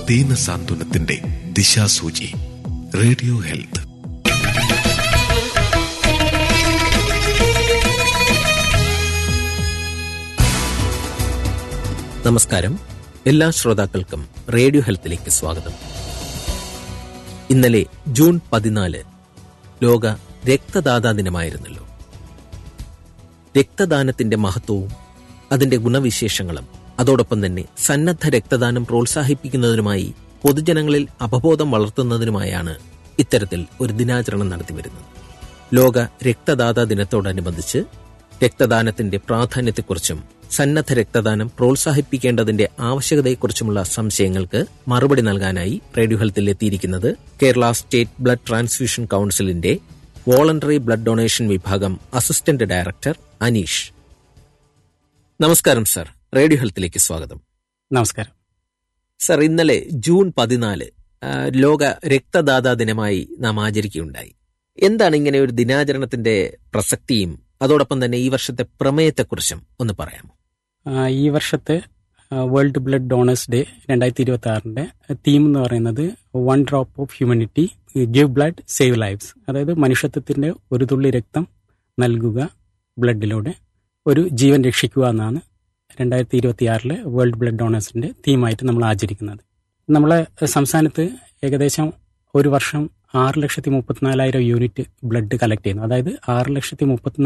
ദീന സാന്ത്വനത്തിന്റെ ദിശാസൂചി radio health നമസ്കാരം എല്ലാ ശ്രോതാക്കൾക്കും റേഡിയോ ഹെൽത്തിലേക്ക് സ്വാഗതം ഇന്നലെ ജൂൺ പതിനാല് ലോക രക്തദാതാ ദിനമായിരുന്നല്ലോ രക്തദാനത്തിന്റെ മഹത്വവും അതിന്റെ ഗുണവിശേഷങ്ങളും അതോടൊപ്പം തന്നെ സന്നദ്ധ രക്തദാനം പ്രോത്സാഹിപ്പിക്കുന്നതിനുമായി പൊതുജനങ്ങളിൽ അവബോധം വളർത്തുന്നതിനുമായാണ് ഇത്തരത്തിൽ ഒരു ദിനാചരണം നടത്തിവരുന്നത് ലോക രക്തദാതാ ദിനത്തോടനുബന്ധിച്ച് രക്തദാനത്തിന്റെ പ്രാധാന്യത്തെക്കുറിച്ചും സന്നദ്ധ രക്തദാനം പ്രോത്സാഹിപ്പിക്കേണ്ടതിന്റെ ആവശ്യകതയെക്കുറിച്ചുമുള്ള സംശയങ്ങൾക്ക് മറുപടി നൽകാനായി റേഡിയോ ഹെൽത്തിൽ എത്തിയിരിക്കുന്നത് കേരള സ്റ്റേറ്റ് ബ്ലഡ് ട്രാൻസ്ഫ്യൂഷൻ കൌൺസിലിന്റെ വോളണ്ടറി ബ്ലഡ് ഡൊണേഷൻ വിഭാഗം അസിസ്റ്റന്റ് ഡയറക്ടർ അനീഷ് നമസ്കാരം സർ റേഡിയോ ഹെൽത്തിലേക്ക് സ്വാഗതം നമസ്കാരം സർ ഇന്നലെ ജൂൺ പതിനാല് ആ, ലോക രക്തദാതാ ദിനമായി നാം ആചരിക്കുകയുണ്ടായി എന്താണ് ഇങ്ങനെ ഒരു ദിനാചരണത്തിന്റെ പ്രസക്തിയും അതോടൊപ്പം തന്നെ ഈ വർഷത്തെ പ്രമേയത്തെക്കുറിച്ചും ഒന്ന് പറയാമോ ആ, ഈ വർഷത്തെ വേൾഡ് ബ്ലഡ് ഡോണേഴ്സ് ഡേ രണ്ടായിരത്തി ഇരുപത്തി ആറിന്റെ തീം എന്ന് പറയുന്നത് one drop of humanity give blood save lives അതായത് മനുഷ്യത്വത്തിന്റെ ഒരു തുള്ളി രക്തം നൽകുക ബ്ലഡിലൂടെ ഒരു ജീവൻ രക്ഷിക്കുക എന്നാണ് രണ്ടായിരത്തി ഇരുപത്തി ആറിലെ വേൾഡ് ബ്ലഡ് ഡോണേഴ്സിന്റെ തീമായിട്ട് നമ്മൾ ആചരിക്കുന്നത് നമ്മളെ സംസ്ഥാനത്ത് ഏകദേശം ഒരു വർഷം ആറ് ലക്ഷത്തി മുപ്പത്തിനാലായിരം യൂണിറ്റ് ബ്ലഡ് കളക്ട് ചെയ്യുന്നു അതായത് ആറ് ലക്ഷത്തി മുപ്പത്തിനാല്